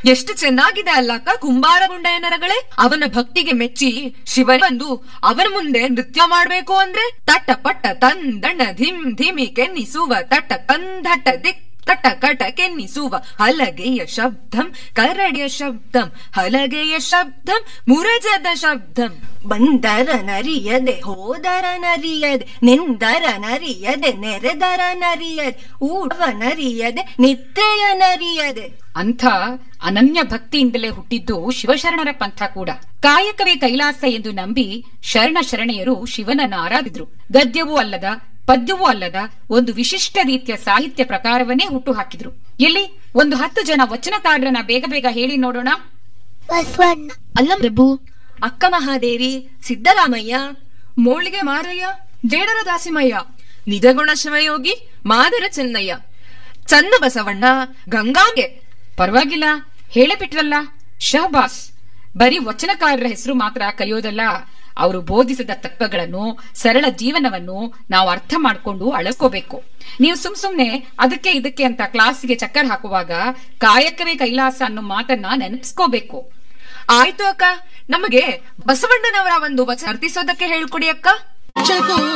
ಎಷ್ಟು ಚೆನ್ನಾಗಿದೆ ಅಲ್ಲ ಅಕ್ಕ ಕುಂಬಾರಗುಂಡೆಯ ನರಗಳೇ ಅವನ ಭಕ್ತಿಗೆ ಮೆಚ್ಚಿ ಶಿವ ಬಂದು ಅವನ ಮುಂದೆ ನೃತ್ಯ ಮಾಡ್ಬೇಕು ಅಂದ್ರೆ ತಟ್ಟ ಪಟ್ಟ ತಂದಣ್ಣ ಧಿಮ್ ಧಿಮಿ ಕೆನ್ನಿಸುವ ತಟ್ಟ ಕಂದಟ್ಟ ದಿಕ್ ತಟ ಕಟ ಕೆನ್ನಿಸುವ ಹಲಗೆಯ ಶಬ್ದಂ ಕರಡಿಯ ಶಬ್ದಂ ಹಲಗೆಯ ಶಬ್ದಂ ಮುರಜದ ಶಬ್ದಂ ಬಂದರ ನರಿಯದೆ ಹೋದರ ನರಿಯದೆ ನಿಂದರ ನರಿಯದೆ ನೆರೆದರ ನರಿಯದೆ ಊಟವ ನರಿಯದೆ ನಿತ್ಯೆಯ ನರಿಯದೆ ಅಂಥ ಅನನ್ಯ ಭಕ್ತಿಯಿಂದಲೇ ಹುಟ್ಟಿದ್ದು ಶಿವಶರಣರ ಪಂಥ ಕೂಡ ಕಾಯಕವೇ ಕೈಲಾಸ ಎಂದು ನಂಬಿ ಶರಣ ಶರಣೆಯರು ಶಿವನನ್ನ ಆರಾಧಿದ್ರು ಗದ್ಯವೂ ಅಲ್ಲದ ಪದ್ಯವೂ ಅಲ್ಲದ ಒಂದು ವಿಶಿಷ್ಟ ರೀತಿಯ ಸಾಹಿತ್ಯ ಪ್ರಕಾರವನ್ನೇ ಹುಟ್ಟು ಹಾಕಿದ್ರು ಎಲ್ಲಿ ಒಂದು ಹತ್ತು ಜನ ವಚನಕಾರರನ್ನ ಬೇಗ ಬೇಗ ಹೇಳಿ ನೋಡೋಣ ಬಸವಣ್ಣ ಅಲ್ಲ ಪ್ರಭು ಅಕ್ಕ ಮಹಾದೇವಿ ಸಿದ್ದರಾಮಯ್ಯ ಮೋಳಿಗೆ ಮಾರಯ್ಯ ಜೇಡರ ದಾಸಿಮಯ್ಯ ನಿಜಗುಣ ಶಿವಯೋಗಿ ಮಾದರ ಚೆನ್ನಯ್ಯ ಚನ್ನ ಬಸವಣ್ಣ ಗಂಗಾಂಗೆ ಪರವಾಗಿಲ್ಲ ಹೇಳೇ ಬಿಟ್ರಲ್ಲ ಶಹಬಾಸ್ ಬರೀ ವಚನಕಾರರ ಹೆಸರು ಮಾತ್ರ ಕಲಿಯೋದಲ್ಲ ಅವರು ಬೋಧಿಸಿದ ತತ್ವಗಳನ್ನು ಸರಳ ಜೀವನವನ್ನು ನಾವು ಅರ್ಥ ಮಾಡ್ಕೊಂಡು ಅಳಕೋಬೇಕು ನೀವು ಸುಮ್ ಸುಮ್ನೆ ಅದಕ್ಕೆ ಇದಕ್ಕೆ ಅಂತ ಕ್ಲಾಸ್ಗೆ ಚಕ್ಕರ್ ಹಾಕುವಾಗ ಕಾಯಕವೇ ಕೈಲಾಸ ಅನ್ನೋ ಮಾತನ್ನ ನೆನಪಿಸ್ಕೋಬೇಕು ಆಯ್ತು ಅಕ್ಕ ನಮಗೆ ಬಸವಣ್ಣನವರ ಒಂದು ವಚನ ಅರ್ಥಿಸೋದಕ್ಕೆ ಹೇಳ್ಕೊಡಿ ಅಕ್ಕ ಜಗೋ